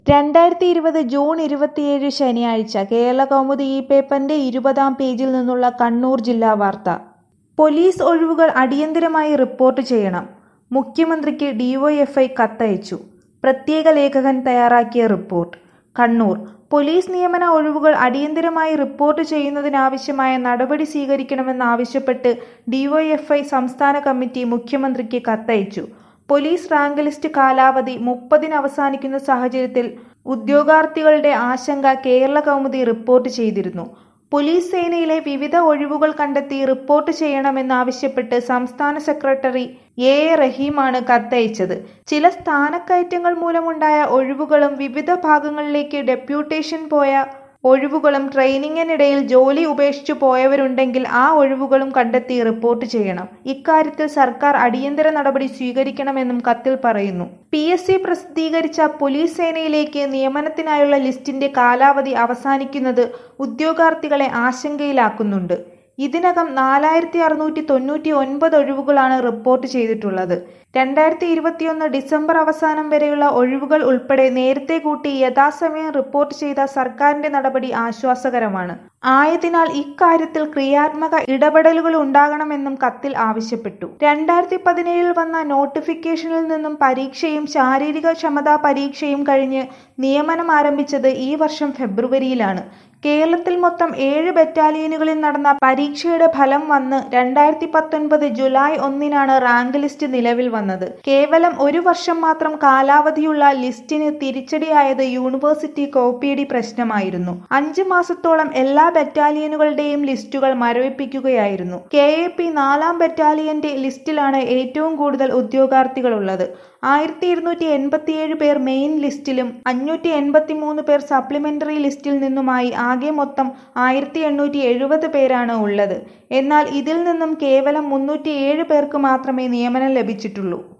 രണ്ടായിരത്തി ഇരുപത് ജൂൺ ഇരുപത്തിയേഴ് ശനിയാഴ്ച കേരളകൗമുദി ഈ പേപ്പറിന്റെ ഇരുപതാം പേജിൽ നിന്നുള്ള കണ്ണൂർ ജില്ലാ വാർത്ത പോലീസ് ഒഴിവുകൾ അടിയന്തരമായി റിപ്പോർട്ട് ചെയ്യണം മുഖ്യമന്ത്രിക്ക് ഡിവൈഎഫ്ഐ കത്തയച്ചു പ്രത്യേക ലേഖകൻ തയ്യാറാക്കിയ റിപ്പോർട്ട് കണ്ണൂർ പോലീസ് നിയമന ഒഴിവുകൾ അടിയന്തരമായി റിപ്പോർട്ട് ചെയ്യുന്നതിനാവശ്യമായ നടപടി സ്വീകരിക്കണമെന്നാവശ്യപ്പെട്ട് ഡിവൈഎഫ്ഐ സംസ്ഥാന കമ്മിറ്റി മുഖ്യമന്ത്രിക്ക് കത്തയച്ചു പോലീസ് റാങ്ക് ലിസ്റ്റ് കാലാവധി മുപ്പതിന് അവസാനിക്കുന്ന സാഹചര്യത്തിൽ ഉദ്യോഗാർത്ഥികളുടെ ആശങ്ക കേരള കൗമുദി റിപ്പോർട്ട് ചെയ്തിരുന്നു പോലീസ് സേനയിലെ വിവിധ ഒഴിവുകൾ കണ്ടെത്തി റിപ്പോർട്ട് ചെയ്യണമെന്നാവശ്യപ്പെട്ട് സംസ്ഥാന സെക്രട്ടറി എ എ റഹീമാണ് കത്തയച്ചത് ചില സ്ഥാനക്കയറ്റങ്ങൾ മൂലമുണ്ടായ ഒഴിവുകളും വിവിധ ഭാഗങ്ങളിലേക്ക് ഡെപ്യൂട്ടേഷൻ പോയ ഒഴിവുകളും ട്രെയിനിങ്ങിനിടയിൽ ജോലി ഉപേക്ഷിച്ചു പോയവരുണ്ടെങ്കിൽ ആ ഒഴിവുകളും കണ്ടെത്തി റിപ്പോർട്ട് ചെയ്യണം ഇക്കാര്യത്തിൽ സർക്കാർ അടിയന്തര നടപടി സ്വീകരിക്കണമെന്നും കത്തിൽ പറയുന്നു പി എസ് സി പ്രസിദ്ധീകരിച്ച പോലീസ് സേനയിലേക്ക് നിയമനത്തിനായുള്ള ലിസ്റ്റിന്റെ കാലാവധി അവസാനിക്കുന്നത് ഉദ്യോഗാർത്ഥികളെ ആശങ്കയിലാക്കുന്നുണ്ട് ഇതിനകം നാലായിരത്തി അറുന്നൂറ്റി തൊണ്ണൂറ്റി ഒൻപത് ഒഴിവുകളാണ് റിപ്പോർട്ട് ചെയ്തിട്ടുള്ളത് രണ്ടായിരത്തി ഇരുപത്തിയൊന്ന് ഡിസംബർ അവസാനം വരെയുള്ള ഒഴിവുകൾ ഉൾപ്പെടെ നേരത്തെ കൂട്ടി യഥാസമയം റിപ്പോർട്ട് ചെയ്ത സർക്കാരിന്റെ നടപടി ആശ്വാസകരമാണ് ആയതിനാൽ ഇക്കാര്യത്തിൽ ക്രിയാത്മക ഇടപെടലുകൾ ഉണ്ടാകണമെന്നും കത്തിൽ ആവശ്യപ്പെട്ടു രണ്ടായിരത്തി പതിനേഴിൽ വന്ന നോട്ടിഫിക്കേഷനിൽ നിന്നും പരീക്ഷയും ശാരീരിക ക്ഷമതാ പരീക്ഷയും കഴിഞ്ഞ് നിയമനം ആരംഭിച്ചത് ഈ വർഷം ഫെബ്രുവരിയിലാണ് കേരളത്തിൽ മൊത്തം ഏഴ് ബറ്റാലിയനുകളിൽ നടന്ന പരീക്ഷയുടെ ഫലം വന്ന് രണ്ടായിരത്തി പത്തൊൻപത് ജൂലൈ ഒന്നിനാണ് റാങ്ക് ലിസ്റ്റ് നിലവിൽ വന്നത് കേവലം ഒരു വർഷം മാത്രം കാലാവധിയുള്ള ലിസ്റ്റിന് തിരിച്ചടിയായത് യൂണിവേഴ്സിറ്റി കോപ്പിയടി പ്രശ്നമായിരുന്നു അഞ്ച് മാസത്തോളം എല്ലാ ബറ്റാലിയനുകളുടെയും ലിസ്റ്റുകൾ മരവിപ്പിക്കുകയായിരുന്നു കെ എ പി നാലാം ബറ്റാലിയന്റെ ലിസ്റ്റിലാണ് ഏറ്റവും കൂടുതൽ ഉദ്യോഗാർത്ഥികളുള്ളത് ആയിരത്തി ഇരുന്നൂറ്റി എൺപത്തിയേഴ് പേർ മെയിൻ ലിസ്റ്റിലും അഞ്ഞൂറ്റി എൺപത്തി മൂന്ന് പേർ സപ്ലിമെന്ററി ലിസ്റ്റിൽ നിന്നുമായി ആകെ മൊത്തം ആയിരത്തി എണ്ണൂറ്റി എഴുപത് പേരാണ് ഉള്ളത് എന്നാൽ ഇതിൽ നിന്നും കേവലം മുന്നൂറ്റി ഏഴ് പേർക്ക് മാത്രമേ നിയമനം ലഭിച്ചിട്ടുള്ളൂ